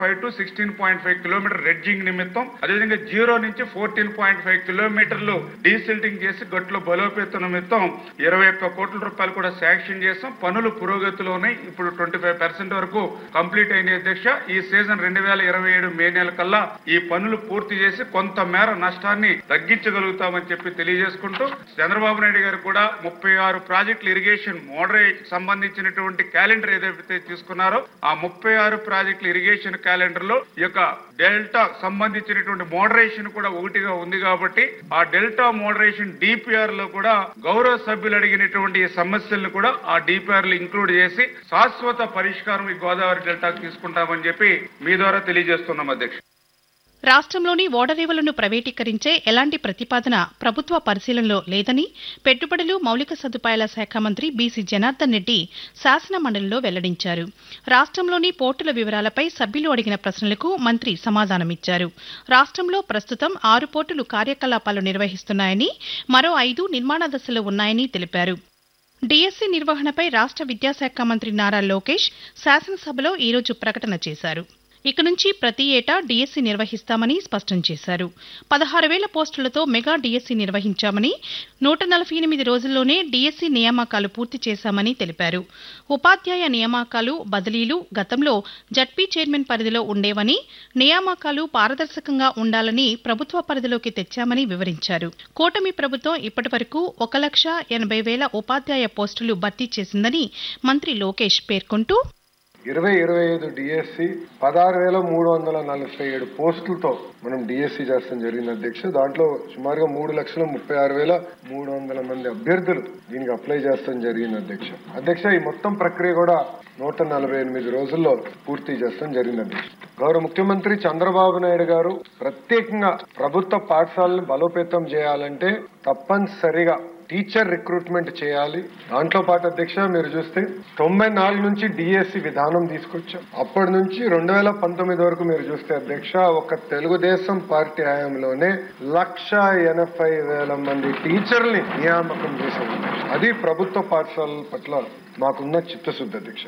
five to sixteen point five kilometre dredging నిమిత్తం అదేవిధంగా zero నుంచి ఫోర్టీన్ పాయింట్ ఫైవ్ కిలోమీటర్లు డీసిల్టింగ్ చేసి గట్లు బలోపేత నిమిత్తం ఇరవై ఒక్క కోట్ల రూపాయలు కూడా శాంక్షన్ చేస్తాం పనులు పురోగతిలో ఉన్నాయి ఇప్పుడు ట్వంటీ ఫైవ్ పర్సెంట్ వరకు కంప్లీట్ అయిన అధ్యక్ష ఈ సీజన్ రెండు వేల ఇరవై ఏడు మే నెల కల్లా ఈ పనులు పూర్తి చేసి కొంత మేర నష్టాన్ని తగ్గించగలుగుతామని చెప్పి తెలియజేసుకుంటూ చంద్రబాబు నాయుడు గారు కూడా ముప్పై ఆరు ప్రాజెక్టులు ఇరిగేషన్ మోడరే సంబంధించినటువంటి క్యాలెండర్ ఏదైతే తీసుకున్నారో ఆ ముప్పై ఆరు ప్రాజెక్టుల ఇరిగేషన్ క్యాలెండర్ లో ఈ యొక్క డెల్టా సంబంధించినటువంటి మోడరేషన్ కూడా ఒకటిగా ఉంది కాబట్టి ఆ డెల్టా మోడరేషన్ డిపిఆర్ లో కూడా గౌరవ సభ్యులు అడిగినటువంటి ఈ సమస్యలను కూడా ఆ డిపిఆర్ లో ఇంక్లూడ్ చేసి శాశ్వత పరిష్కారం ఈ గోదావరి డెల్టాకు తీసుకుంటామని చెప్పి మీ ద్వారా తెలియజేస్తున్నాం అధ్యక్ష రాష్ట్రంలోని ఓడరేవులను ప్రైవేటీకరించే ఎలాంటి ప్రతిపాదన ప్రభుత్వ పరిశీలనలో లేదని పెట్టుబడులు మౌలిక సదుపాయాల శాఖ మంత్రి బీసీ జనార్దన్ రెడ్డి శాసన మండలిలో వెల్లడించారు రాష్ట్రంలోని పోర్టుల వివరాలపై సభ్యులు అడిగిన ప్రశ్నలకు మంత్రి సమాధానమిచ్చారు రాష్ట్రంలో ప్రస్తుతం ఆరు పోర్టులు కార్యకలాపాలు నిర్వహిస్తున్నాయని మరో ఐదు నిర్మాణ దశలో ఉన్నాయని తెలిపారు డీఎస్సీ నిర్వహణపై రాష్ట్ర విద్యాశాఖ మంత్రి నారా లోకేష్ శాసనసభలో ఈరోజు ప్రకటన చేశారు ఇక నుంచి ప్రతి ఏటా డీఎస్సీ నిర్వహిస్తామని స్పష్టం చేశారు పదహారు వేల పోస్టులతో మెగా డీఎస్సీ నిర్వహించామని నూట నలభై ఎనిమిది రోజుల్లోనే డీఎస్సీ నియామకాలు పూర్తి చేశామని తెలిపారు ఉపాధ్యాయ నియామకాలు బదిలీలు గతంలో జడ్పీ చైర్మన్ పరిధిలో ఉండేవని నియామకాలు పారదర్శకంగా ఉండాలని ప్రభుత్వ పరిధిలోకి తెచ్చామని వివరించారు కూటమి ప్రభుత్వం ఇప్పటివరకు ఒక లక్ష ఎనభై వేల ఉపాధ్యాయ పోస్టులు భర్తీ చేసిందని మంత్రి లోకేష్ పేర్కొంటూ ఇరవై ఇరవై ఐదు డిఎస్సి పదహారు వేల మూడు వందల నలభై ఏడు పోస్టులతో మనం డిఎస్సి చేస్తాం జరిగింది అధ్యక్ష దాంట్లో సుమారుగా మూడు లక్షల ముప్పై ఆరు వేల మూడు వందల మంది అభ్యర్థులు దీనికి అప్లై చేస్తాం జరిగింది అధ్యక్ష అధ్యక్ష ఈ మొత్తం ప్రక్రియ కూడా నూట నలభై ఎనిమిది రోజుల్లో పూర్తి చేస్తాం జరిగింది అధ్యక్ష గౌరవ ముఖ్యమంత్రి చంద్రబాబు నాయుడు గారు ప్రత్యేకంగా ప్రభుత్వ పాఠశాలను బలోపేతం చేయాలంటే తప్పనిసరిగా టీచర్ రిక్రూట్మెంట్ చేయాలి దాంట్లో పాటు అధ్యక్ష మీరు చూస్తే తొంభై నాలుగు నుంచి డిఎస్సి విధానం తీసుకొచ్చాం అప్పటి నుంచి రెండు వేల పంతొమ్మిది వరకు మీరు చూస్తే అధ్యక్ష ఒక తెలుగుదేశం పార్టీ హయాంలోనే లక్ష ఎనభై వేల మంది టీచర్ని నియామకం చేశాం అది ప్రభుత్వ పాఠశాలల పట్ల మాకున్న చిత్తశుద్ధి అధ్యక్ష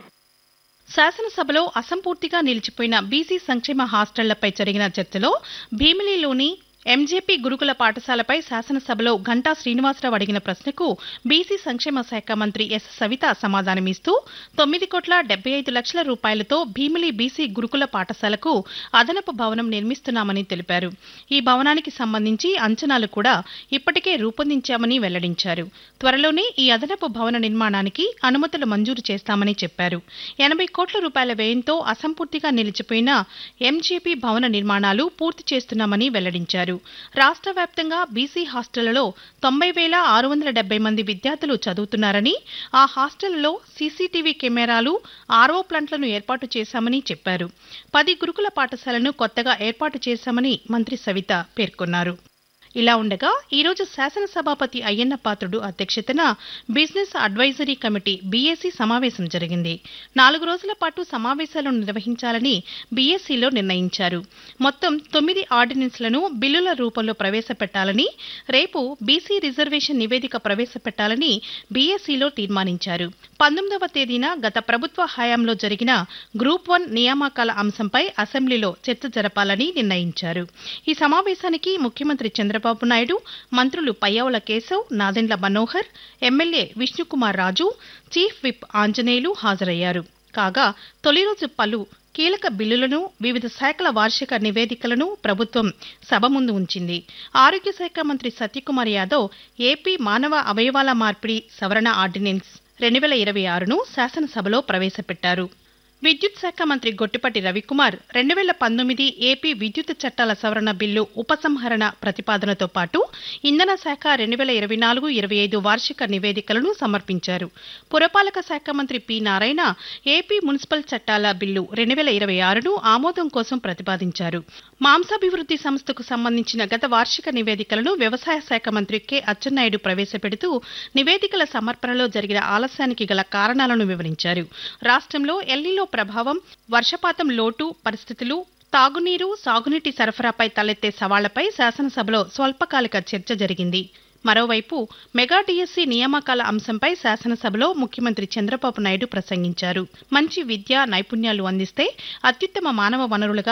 శాసనసభలో అసంపూర్తిగా నిలిచిపోయిన బీసీ సంక్షేమ హాస్టళ్లపై జరిగిన చర్చలో భీమిలిలోని ఎంజేపీ గురుకుల పాఠశాలపై శాసనసభలో గంటా శ్రీనివాసరావు అడిగిన ప్రశ్నకు బీసీ సంక్షేమ శాఖ మంత్రి ఎస్ సవిత సమాధానమిస్తూ తొమ్మిది కోట్ల డెబ్బై ఐదు లక్షల రూపాయలతో భీమిలి బీసీ గురుకుల పాఠశాలకు అదనపు భవనం నిర్మిస్తున్నామని తెలిపారు ఈ భవనానికి సంబంధించి అంచనాలు కూడా ఇప్పటికే రూపొందించామని వెల్లడించారు త్వరలోనే ఈ అదనపు భవన నిర్మాణానికి అనుమతులు మంజూరు చేస్తామని చెప్పారు ఎనభై కోట్ల రూపాయల వ్యయంతో అసంపూర్తిగా నిలిచిపోయిన ఎంజేపీ భవన నిర్మాణాలు పూర్తి చేస్తున్నామని వెల్లడించారు రాష్ట్ర వ్యాప్తంగా బీసీ హాస్టళ్లలో తొంభై వేల ఆరు వందల డెబ్బై మంది విద్యార్థులు చదువుతున్నారని ఆ హాస్టళ్లలో సీసీటీవీ కెమెరాలు ఆర్ఓ ప్లాంట్లను ఏర్పాటు చేశామని చెప్పారు పది గురుకుల పాఠశాలను కొత్తగా ఏర్పాటు చేశామని మంత్రి సవిత పేర్కొన్నారు ఇలా ఉండగా ఈరోజు శాసనసభాపతి అయ్యన్న పాత్రుడు అధ్యక్షతన బిజినెస్ అడ్వైజరీ కమిటీ బీఏసీ సమావేశం జరిగింది నాలుగు రోజుల పాటు సమావేశాలను నిర్వహించాలని బీఏసీలో నిర్ణయించారు మొత్తం తొమ్మిది ఆర్డినెన్స్లను బిల్లుల రూపంలో ప్రవేశపెట్టాలని రేపు బీసీ రిజర్వేషన్ నివేదిక ప్రవేశపెట్టాలని బీఏసీలో తీర్మానించారు పంతొమ్మిదవ తేదీన గత ప్రభుత్వ హయాంలో జరిగిన గ్రూప్ వన్ నియామకాల అంశంపై అసెంబ్లీలో చర్చ జరపాలని నిర్ణయించారు ఈ సమావేశానికి ముఖ్యమంత్రి చంద్రబాబు నాయుడు మంత్రులు Payyavula Keshav Nadendla Manohar MLA Vishnukumar Raju chief whip Anjaneyulu హాజరయ్యారు కాగా తొలి రోజు పలు కీలక బిల్లులను వివిధ శాఖల వార్షిక నివేదికలను ప్రభుత్వం సభ ముందు ఉంచింది ఆరోగ్య శాఖ మంత్రి సత్యకుమార్ యాదవ్ ఏపీ మానవ అవయవాల మార్పిడి సవరణ ఆర్డినెన్స్ రెండు వేల ఇరవై ఆరును శాసనసభలో ప్రవేశపెట్టారు విద్యుత్ శాఖ మంత్రి గొట్టిపాటి రవికుమార్ రెండు వేల పంతొమ్మిది ఏపీ విద్యుత్ చట్టాల సవరణ బిల్లు ఉపసంహరణ ప్రతిపాదనతో పాటు ఇంధన శాఖ రెండు వేల ఇరవై నాలుగు ఇరవై ఐదు వార్షిక నివేదికలను సమర్పించారు పురపాలక శాఖ మంత్రి పి నారాయణ ఏపీ మున్సిపల్ చట్టాల బిల్లు రెండు వేల ఇరవై ఆరును ఆమోదం కోసం ప్రతిపాదించారు మాంసాభివృద్ధి సంస్థకు సంబంధించిన గత వార్షిక నివేదికలను వ్యవసాయ శాఖ మంత్రి కె అచ్చెన్నాయుడు ప్రవేశపెడుతూ నివేదికల సమర్పణలో జరిగిన ఆలస్యానికి గల కారణాలను వివరించారు రాష్ట్రంలో ఎల్లీలో ప్రభావం వర్షపాతం లోటు పరిస్థితులు తాగునీరు సాగునీటి సరఫరాపై తలెత్తే సవాళ్లపై శాసనసభలో స్వల్పకాలిక చర్చ జరిగింది మరోవైపు మెగా డిఎస్సి నియామకాల అంశంపై శాసనసభలో ముఖ్యమంత్రి చంద్రబాబు నాయుడు ప్రసంగించారు మంచి విద్య నైపుణ్యాలు అందిస్తే అత్యుత్తమ మానవ వనరులుగా